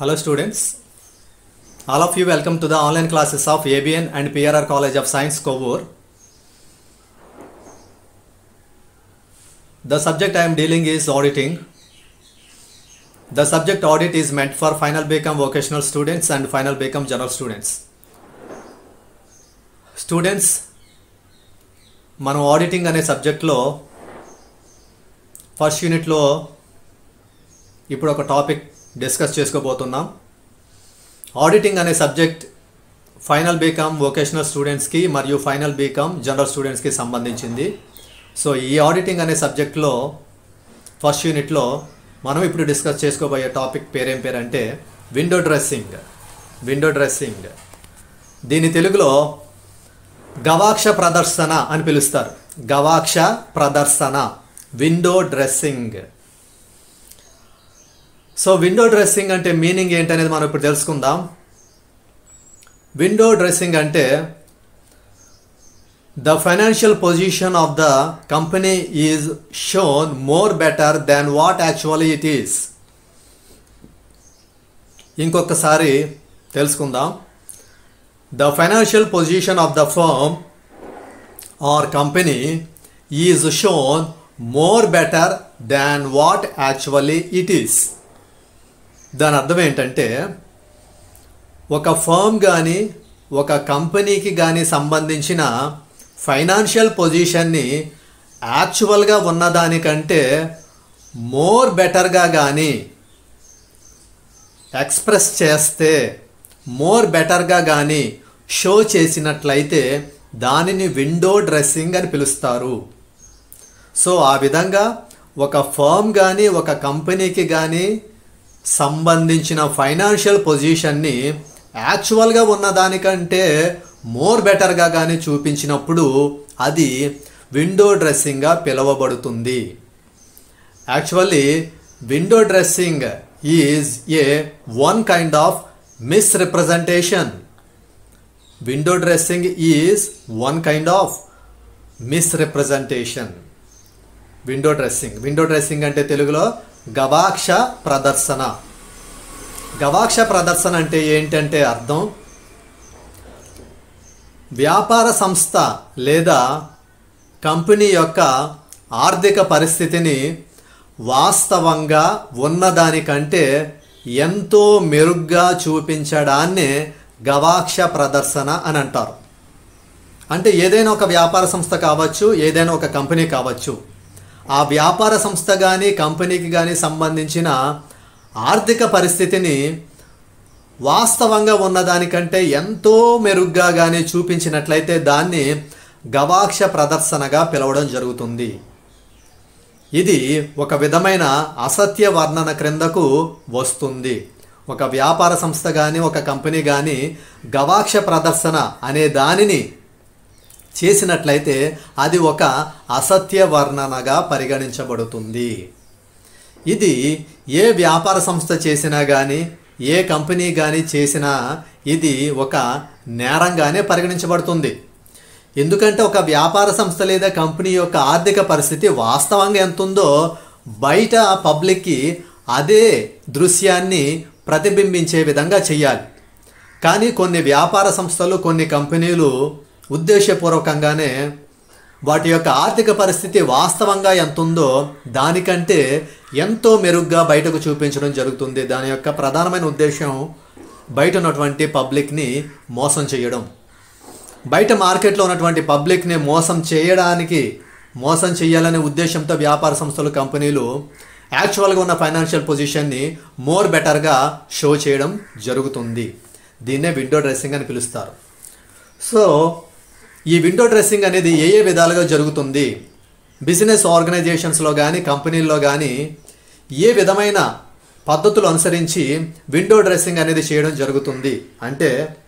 Hello students. All of you welcome to the online classes of ABN and PRR College of Science Kovur. The subject I am dealing is auditing. The subject audit is meant for final BCom vocational students and final BCom general students. Students మనం auditing అనే సబ్జెక్ట్లో first యూనిట్లో ఇప్పుడు ఒక topic discuss చేసుకోబోతున్నాం auditing అనే subject final BCom vocational స్టూడెంట్స్కి మరియు ఫైనల్ బీకామ్ జనరల్ స్టూడెంట్స్కి సంబంధించింది సో ఈ ఆడిటింగ్ అనే సబ్జెక్ట్లో ఫస్ట్ యూనిట్లో మనం ఇప్పుడు డిస్కస్ చేసుకోబోయే టాపిక్ పేరేం పేరంటే విండో డ్రెస్సింగ్ విండో డ్రెస్సింగ్ దీని తెలుగులో గవాక్ష ప్రదర్శన అని పిలుస్తారు గవాక్ష ప్రదర్శన window dressing so window dressing అంటే మీనింగ్ ఏంటనేది మనం ఇప్పుడు తెలుసుకుందాం విండో డ్రెస్సింగ్ అంటే the financial position of the company is shown more better than what actually it is ఇంకొకసారి తెలుసుకుందాం the financial position of the firm or company is shown more better than what actually it is దాని అర్థం ఏంటంటే ఒక firm కానీ ఒక కంపెనీకి కానీ సంబంధించిన ఫైనాన్షియల్ పొజిషన్ని యాక్చువల్గా ఉన్నదానికంటే మోర్ బెటర్గా కానీ ఎక్స్ప్రెస్ చేస్తే మోర్ బెటర్గా కానీ షో చేసినట్లయితే దానిని విండో డ్రెస్సింగ్ అని పిలుస్తారు సో ఆ విధంగా ఒక ఫర్మ్ కానీ ఒక కంపెనీకి కానీ సంబంధించిన ఫైనాన్షియల్ పొజిషన్ని యాక్చువల్గా ఉన్నదానికంటే మోర్ బెటర్గా కానీ చూపించినప్పుడు అది విండో డ్రెస్సింగ్గా పిలువబడుతుంది actually window dressing is a one kind of misrepresentation window dressing is one kind of misrepresentation window dressing window dressing అంటే తెలుగులో గవాక్ష ప్రదర్శన గవాక్ష ప్రదర్శన అంటే ఏంటంటే అర్థం వ్యాపార సంస్థ లేదా కంపెనీ యొక్క ఆర్థిక పరిస్థితిని వాస్తవంగా ఉన్నదానికంటే ఎంతో మెరుగ్గా చూపించడాన్నే గవాక్ష ప్రదర్శన అని అంటారు అంటే ఏదైనా ఒక వ్యాపార సంస్థ కావచ్చు ఏదైనా ఒక కంపెనీ కావచ్చు ఆ వ్యాపార సంస్థ కానీ కంపెనీకి కానీ సంబంధించిన ఆర్థిక పరిస్థితిని వాస్తవంగా ఉన్నదానికంటే ఎంతో మెరుగ్గా కానీ చూపించినట్లయితే దాన్ని గవాక్ష ప్రదర్శనగా పిలవడం జరుగుతుంది ఇది ఒక విధమైన అసత్య వర్ణన క్రిందకు వస్తుంది ఒక వ్యాపార సంస్థ కానీ ఒక కంపెనీ కానీ గవాక్ష ప్రదర్శన అనే దానిని చేసినట్లయితే అది ఒక అసత్య వర్ణనగా పరిగణించబడుతుంది ఇది ఏ వ్యాపార సంస్థ చేసినా కానీ ఏ కంపెనీ కానీ చేసినా ఇది ఒక నేరంగానే పరిగణించబడుతుంది ఎందుకంటే ఒక వ్యాపార సంస్థ లేదా కంపెనీ యొక్క ఆర్థిక పరిస్థితి వాస్తవంగా ఎంత ఉందో బయట పబ్లిక్కి అదే దృశ్యాన్ని ప్రతిబింబించే విధంగా చేయాలి కానీ కొన్ని వ్యాపార సంస్థలు కొన్ని కంపెనీలు ఉద్దేశపూర్వకంగానే వాటి యొక్క ఆర్థిక పరిస్థితి వాస్తవంగా ఎంత ఉందో దానికంటే ఎంతో మెరుగ్గా బయటకు చూపించడం జరుగుతుంది దాని యొక్క ప్రధానమైన ఉద్దేశం బయట ఉన్నటువంటి పబ్లిక్ని మోసం చేయడం బయట మార్కెట్లో ఉన్నటువంటి పబ్లిక్ని మోసం చేయడానికి మోసం చేయాలనే ఉద్దేశంతో వ్యాపార సంస్థలు కంపెనీలు యాక్చువల్గా ఉన్న ఫైనాన్షియల్ పొజిషన్ని మోర్ బెటర్గా షో చేయడం జరుగుతుంది దీన్నే విండో డ్రెస్సింగ్ అని పిలుస్తారు సో ఈ విండో డ్రెస్సింగ్ అనేది ఏ ఏ విధాలుగా జరుగుతుంది బిజినెస్ ఆర్గనైజేషన్స్లో కానీ కంపెనీల్లో కానీ ఏ విధమైన పద్ధతులు అనుసరించి విండో డ్రెస్సింగ్ అనేది చేయడం జరుగుతుంది అంటే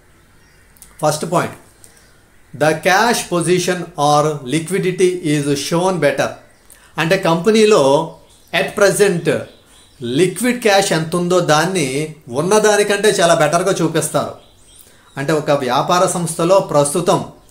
first point the cash position or liquidity is shown better అంటే కంపెనీలో ఎట్ ప్రజెంట్ లిక్విడ్ క్యాష్ ఎంత ఉందో దాన్ని ఉన్నదానికంటే చాలా బెటర్గా చూపిస్తారు అంటే ఒక వ్యాపార సంస్థలో ప్రస్తుతం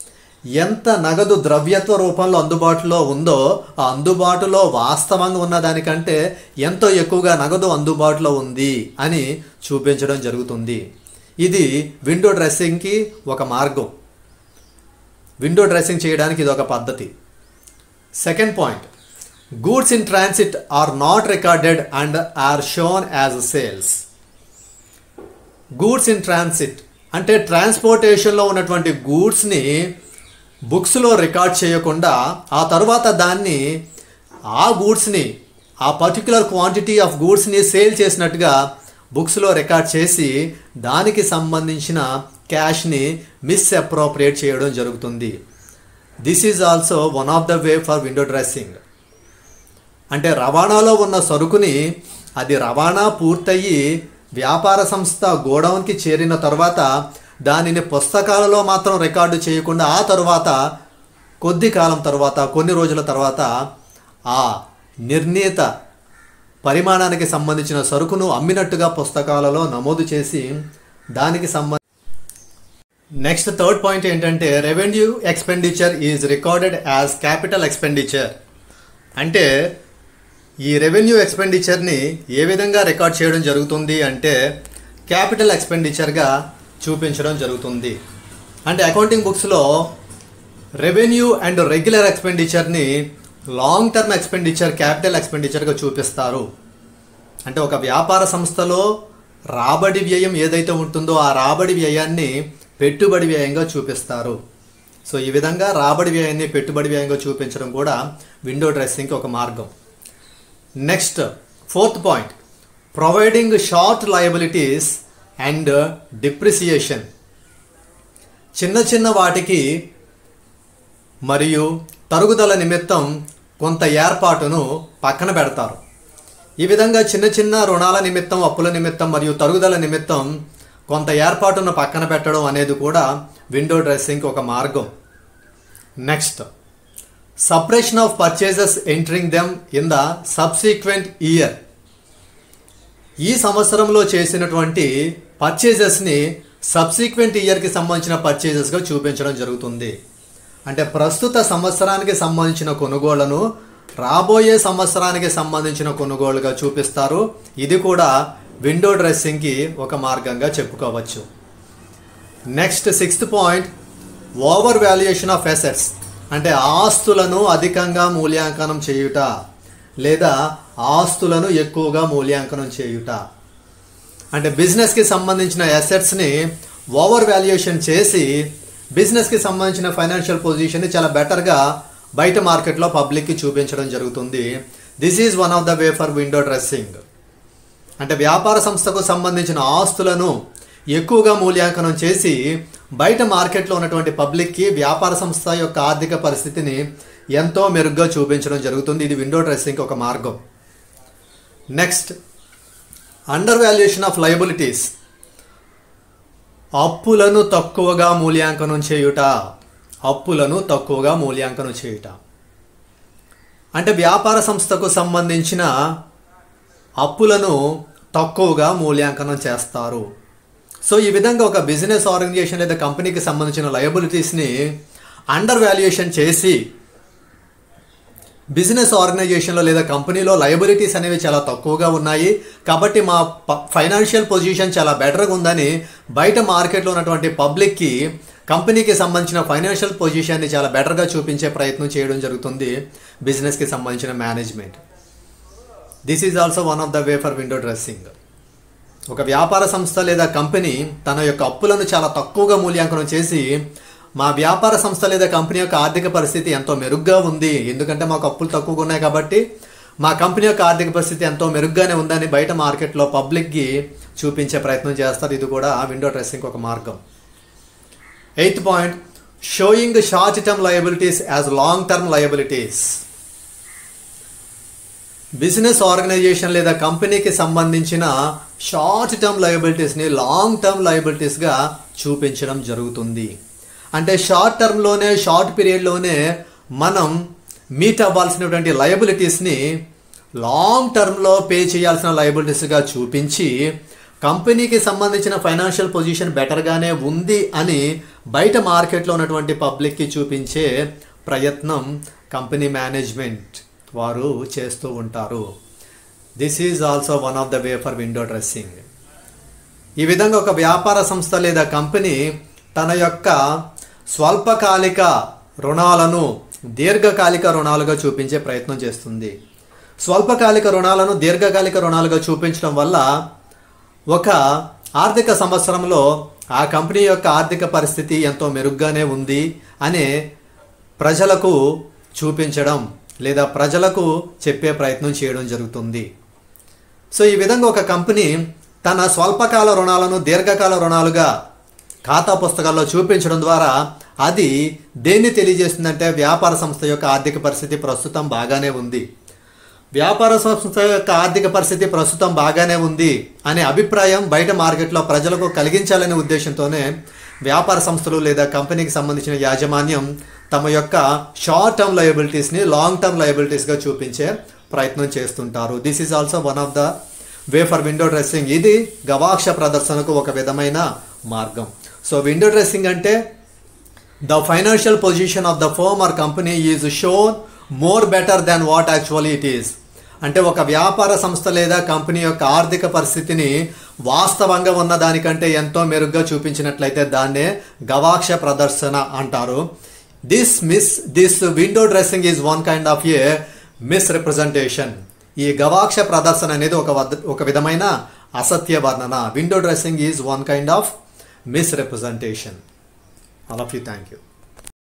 ఎంత నగదు ద్రవ్యత్వ రూపంలో అందుబాటులో ఉందో ఆ అందుబాటులో వాస్తవంగా ఉన్న దానికంటే ఎంతో ఎక్కువగా నగదు అందుబాటులో ఉంది అని చూపించడం జరుగుతుంది ఇది విండో డ్రెస్సింగ్కి ఒక మార్గం విండో డ్రెస్సింగ్ చేయడానికి ఇది ఒక పద్ధతి second point goods in transit are not recorded and are shown as sales goods in transit అంటే ట్రాన్స్పోర్టేషన్లో ఉన్నటువంటి గూడ్స్ని బుక్స్లో రికార్డ్ చేయకుండా ఆ తర్వాత దాన్ని ఆ గూడ్స్ని ఆ పర్టికులర్ క్వాంటిటీ ఆఫ్ గూడ్స్ని సేల్ చేసినట్టుగా బుక్స్లో రికార్డ్ చేసి దానికి సంబంధించిన క్యాష్ని మిస్ అప్రోప్రియేట్ చేయడం జరుగుతుంది this is also one of the way for window dressing అంటే రవాణాలో ఉన్న సరుకుని అది రవాణా పూర్తయి వ్యాపార సంస్థ గోడౌన్కి చేరిన తర్వాత దానిని పుస్తకాలలో మాత్రం రికార్డు చేయకుండా ఆ తర్వాత కొద్ది కాలం తర్వాత కొన్ని రోజుల తర్వాత ఆ నిర్ణీత పరిమాణానికి సంబంధించిన సరుకును అమ్మినట్టుగా పుస్తకాలలో నమోదు చేసి దానికి సంబంధ నెక్స్ట్ థర్డ్ పాయింట్ ఏంటంటే revenue expenditure is recorded as capital expenditure అంటే ఈ రెవెన్యూ ఎక్స్పెండిచర్ని ఏ విధంగా రికార్డ్ చేయడం జరుగుతుంది అంటే క్యాపిటల్ ఎక్స్పెండిచర్గా చూపించడం జరుగుతుంది అంటే అకౌంటింగ్ బుక్స్లో రెవెన్యూ అండ్ రెగ్యులర్ ఎక్స్పెండిచర్ని లాంగ్ టర్మ్ ఎక్స్పెండిచర్ క్యాపిటల్ ఎక్స్పెండిచర్గా చూపిస్తారు అంటే ఒక వ్యాపార సంస్థలో రాబడి వ్యయం ఏదైతే ఉంటుందో ఆ రాబడి వ్యయాన్ని పెట్టుబడి వ్యయంగా చూపిస్తారు సో ఈ విధంగా రాబడి వ్యయాన్ని పెట్టుబడి వ్యయంగా చూపించడం కూడా విండో డ్రెస్సింగ్కి ఒక మార్గం next fourth point providing short liabilities and depreciation చిన్న చిన్న వాటికి మరియు తరుగుదల నిమిత్తం కొంత ఏర్పాటును పక్కన పెడతారు ఈ విధంగా చిన్న చిన్న రుణాల నిమిత్తం అప్పుల నిమిత్తం మరియు తరుగుదల నిమిత్తం కొంత ఏర్పాటును పక్కన పెట్టడం అనేది కూడా విండో డ్రెస్సింగ్కి ఒక మార్గం next separation of purchases entering them in the subsequent year ఈ సంవత్సరంలో చేసినటువంటి పర్చేజెస్ని సబ్సీక్వెంట్ ఇయర్కి సంబంధించిన పర్చేజెస్గా చూపించడం జరుగుతుంది అంటే ప్రస్తుత సంవత్సరానికి సంబంధించిన కొనుగోళ్లను రాబోయే సంవత్సరానికి సంబంధించిన కొనుగోలుగా చూపిస్తారు ఇది కూడా విండో డ్రెస్సింగ్కి ఒక మార్గంగా చెప్పుకోవచ్చు next sixth point over valuation of assets అంటే ఆస్తులను అధికంగా మూల్యాంకనం చేయుట లేదా ఆస్తులను ఎక్కువగా మూల్యాంకనం చేయుట అంటే బిజినెస్కి సంబంధించిన అసెట్స్ని ఓవర్ వాల్యుయేషన్ చేసి బిజినెస్కి సంబంధించిన ఫైనాన్షియల్ పొజిషన్ని చాలా బెటర్గా బయట మార్కెట్లో పబ్లిక్కి చూపించడం జరుగుతుంది this is one of the way for window dressing అంటే వ్యాపార సంస్థకు సంబంధించిన ఆస్తులను ఎక్కువగా మూల్యాంకనం చేసి బయట మార్కెట్లో ఉన్నటువంటి పబ్లిక్కి వ్యాపార సంస్థ యొక్క ఆర్థిక పరిస్థితిని ఎంతో మెరుగ్గా చూపించడం జరుగుతుంది ఇది విండో డ్రెస్సింగ్ ఒక మార్గం next under valuation of liabilities అప్పులను తక్కువగా మూల్యాంకనం చేయుట అప్పులను తక్కువగా మూల్యాంకనం చేయుట అంటే వ్యాపార సంస్థకు సంబంధించిన అప్పులను తక్కువగా మూల్యాంకనం చేస్తారు సో ఈ విధంగా ఒక బిజినెస్ ఆర్గనైజేషన్ లేదా కంపెనీకి సంబంధించిన లయబిలిటీస్ని అండర్ వాల్యుయేషన్ చేసి బిజినెస్ ఆర్గనైజేషన్లో లేదా కంపెనీలో లయబిలిటీస్ అనేవి చాలా తక్కువగా ఉన్నాయి కాబట్టి మా ఫైనాన్షియల్ పొజిషన్ చాలా బెటర్గా ఉందని బయట మార్కెట్లో ఉన్నటువంటి పబ్లిక్కి కంపెనీకి సంబంధించిన ఫైనాన్షియల్ పొజిషన్ని చాలా బెటర్గా చూపించే ప్రయత్నం చేయడం జరుగుతుంది బిజినెస్కి సంబంధించిన management this is also one of the way for window dressing ఒక వ్యాపార సంస్థ లేదా కంపెనీ తన యొక్క అప్పులను చాలా తక్కువగా మూల్యాంకనం చేసి మా వ్యాపార సంస్థ లేదా కంపెనీ యొక్క ఆర్థిక పరిస్థితి ఎంతో మెరుగ్గా ఉంది ఎందుకంటే మాకు అప్పులు తక్కువగా ఉన్నాయి కాబట్టి మా కంపెనీ యొక్క ఆర్థిక పరిస్థితి ఎంతో మెరుగ్గానే ఉందని బయట మార్కెట్లో పబ్లిక్కి చూపించే ప్రయత్నం చేస్తారు ఇది కూడా విండో డ్రెస్సింగ్ ఒక మార్గం eighth point showing short term liabilities as long term liabilities business organisation లేదా కంపెనీకి సంబంధించిన షార్ట్ టర్మ్ లయబిలిటీస్ని లాంగ్ టర్మ్ లయబిలిటీస్గా చూపించడం జరుగుతుంది అంటే షార్ట్ టర్మ్లోనే షార్ట్ పీరియడ్లోనే మనం మీట్ అవ్వాల్సినటువంటి లయబిలిటీస్ని లాంగ్ టర్మ్లో పే చేయాల్సిన లయబిలిటీస్గా చూపించి కంపెనీకి సంబంధించిన ఫైనాన్షియల్ పొజిషన్ బెటర్గానే ఉంది అని బయట మార్కెట్లో ఉన్నటువంటి పబ్లిక్కి చూపించే ప్రయత్నం కంపెనీ మేనేజ్మెంట్ వారు చేస్తూ ఉంటారు this is also one of the way for window dressing ఈ విధంగా ఒక వ్యాపార సంస్థ లేదా కంపెనీ తన యొక్క స్వల్పకాలిక రుణాలను దీర్ఘకాలిక రుణాలుగా చూపించే ప్రయత్నం చేస్తుంది స్వల్పకాలిక రుణాలను దీర్ఘకాలిక రుణాలుగా చూపించడం వల్ల ఒక ఆర్థిక సంవత్సరంలో ఆ కంపెనీ యొక్క ఆర్థిక పరిస్థితి ఎంతో మెరుగ్గానే ఉంది అనే ప్రజలకు చూపించడం లేదా ప్రజలకు చెప్పే ప్రయత్నం చేయడం జరుగుతుంది సో ఈ విధంగా ఒక కంపెనీ తన స్వల్పకాల రుణాలను దీర్ఘకాల రుణాలుగా ఖాతా పుస్తకాల్లో చూపించడం ద్వారా అది దేన్ని తెలియజేస్తుందంటే వ్యాపార సంస్థ యొక్క ఆర్థిక పరిస్థితి ప్రస్తుతం బాగానే ఉంది వ్యాపార సంస్థ యొక్క ఆర్థిక పరిస్థితి ప్రస్తుతం బాగానే ఉంది అనే అభిప్రాయం బయట మార్కెట్లో ప్రజలకు కలిగించాలనే ఉద్దేశంతోనే వ్యాపార సంస్థలు లేదా కంపెనీకి సంబంధించిన యాజమాన్యం తమ యొక్క షార్ట్ టర్మ్ లయబిలిటీస్ని లాంగ్ టర్మ్ లయబిలిటీస్గా చూపించే ప్రయత్నం చేస్తుంటారు this is also one of the way for window dressing ఇది గవాక్ష ప్రదర్శనకు ఒక విధమైన మార్గం సో విండో డ్రెస్సింగ్ అంటే the financial position of the firm or company is shown more better than what actually it is అంటే ఒక వ్యాపార సంస్థ లేదా కంపెనీ యొక్క ఆర్థిక పరిస్థితిని వాస్తవంగా ఉన్న దానికంటే ఎంతో మెరుగ్గా చూపించినట్లయితే దాన్నే గవాక్ష ప్రదర్శన అంటారు this miss this window dressing is one kind of a misrepresentation ఈ గవాక్ష ప్రదర్శన అనేది ఒక వద్ద ఒక విధమైన అసత్య వర్ణన window dressing is one kind of misrepresentation all of you thank you